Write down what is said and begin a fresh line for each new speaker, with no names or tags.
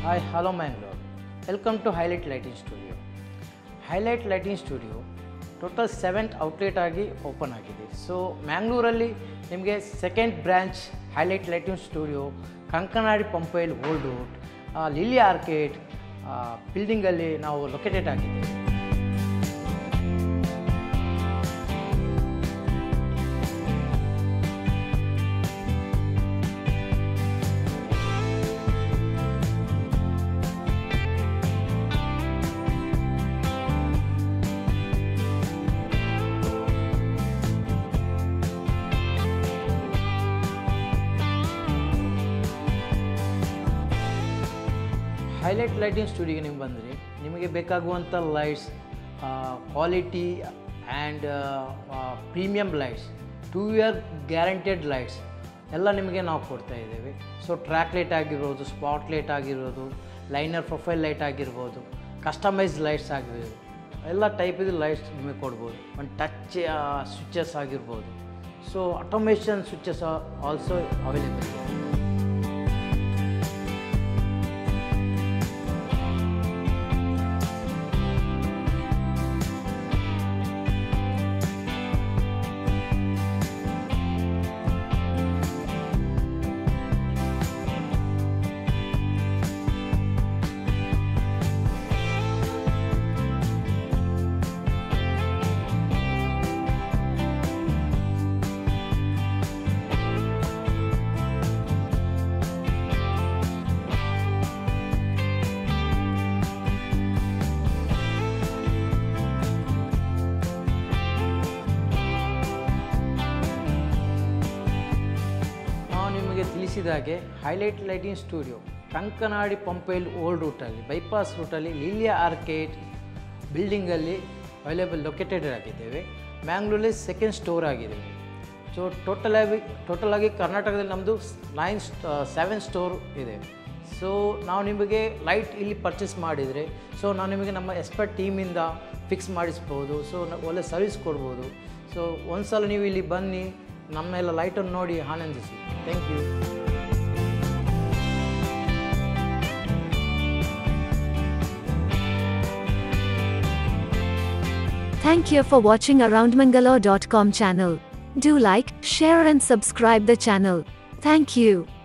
Hi, hello Mangalore. Welcome to Highlight Lighting Studio. Highlight Lighting Studio total seventh outlet ಆಗಿ open ಆಗಿದೆ so ಮ್ಯಾಂಗ್ಳೂರಲ್ಲಿ ನಿಮಗೆ second branch Highlight Lighting Studio Kankanadi Pumpwell old route Lily arcade ಬಿಲ್ಡಿಂಗಲ್ಲಿ ನಾವು located ಆಗಿದ್ದೇವೆ highlight lighting ಸ್ಟುಡಿಯೋಗೆ ನೀವು ಬಂದರೆ ನಿಮಗೆ ಬೇಕಾಗುವಂಥ lights quality and premium lights two year guaranteed lights ಎಲ್ಲ ನಿಮಗೆ ನಾವು ಕೊಡ್ತಾ ಇದ್ದೇವೆ ಸೊ ಟ್ರ್ಯಾಕ್ ಲೈಟ್ ಆಗಿರ್ಬೋದು ಸ್ಪಾಟ್ ಲೈಟ್ ಆಗಿರ್ಬೋದು ಲೈನರ್ ಪ್ರೊಫೈಲ್ ಲೈಟ್ ಆಗಿರ್ಬೋದು ಕಸ್ಟಮೈಸ್ ಲೈಟ್ಸ್ ಆಗಿರ್ಬೋದು ಎಲ್ಲ ಟೈಪಿದು ಲೈಟ್ಸ್ ನಿಮಗೆ ಕೊಡ್ಬೋದು ಒಂದು ಟಚ್ ಸ್ವಿಚಸ್ ಆಗಿರ್ಬೋದು so automation switches also available ಇದೆ ನಾವು ನಿಮಗೆ ತಿಳಿಸಿದ ಹಾಗೆ Highlight Lighting Studio Kankanadi Pumpwell old ರೂಟಲ್ಲಿ ಬೈಪಾಸ್ ರೂಟಲ್ಲಿ ಲೀಲಿಯಾ ಆರ್ಕೇಡ್ ಬಿಲ್ಡಿಂಗಲ್ಲಿ ಅವೈಲೇಬಲ್ ಲೊಕೇಟೆಡ್ ಆಗಿದ್ದೇವೆ ಮ್ಯಾಂಗ್ಳೂರಲ್ಲಿ ಸೆಕೆಂಡ್ ಸ್ಟೋರ್ ಆಗಿದೆ ಸೊ ಟೋಟಲ್ ಆಗಿ ಟೋಟಲ್ ಆಗಿ ಕರ್ನಾಟಕದಲ್ಲಿ ನಮ್ಮದು ನೈನ್ ಸೆವೆನ್ ಸ್ಟೋರ್ ಇದೆ ಸೊ ನಾವು ನಿಮಗೆ ಲೈಟ್ ಇಲ್ಲಿ ಪರ್ಚೇಸ್ ಮಾಡಿದರೆ ಸೊ ನಾವು ನಿಮಗೆ ನಮ್ಮ ಎಕ್ಸ್ಪರ್ಟ್ ಟೀಮಿಂದ ಫಿಕ್ಸ್ ಮಾಡಿಸ್ಬೋದು ಸೊ ಒಳ್ಳೆ ಸರ್ವಿಸ್ ಕೊಡ್ಬೋದು ಸೊ ಒಂದು ಸಲ ನೀವು ಇಲ್ಲಿ ಬನ್ನಿ ನಮ್ಮೆಲ್ಲ ಲೈಟನ್ನು ನೋಡಿ ಆನಂದಿಸಿ thank you
Thank you for watching AroundMangalore.com channel. Do like, share and subscribe the channel. Thank you.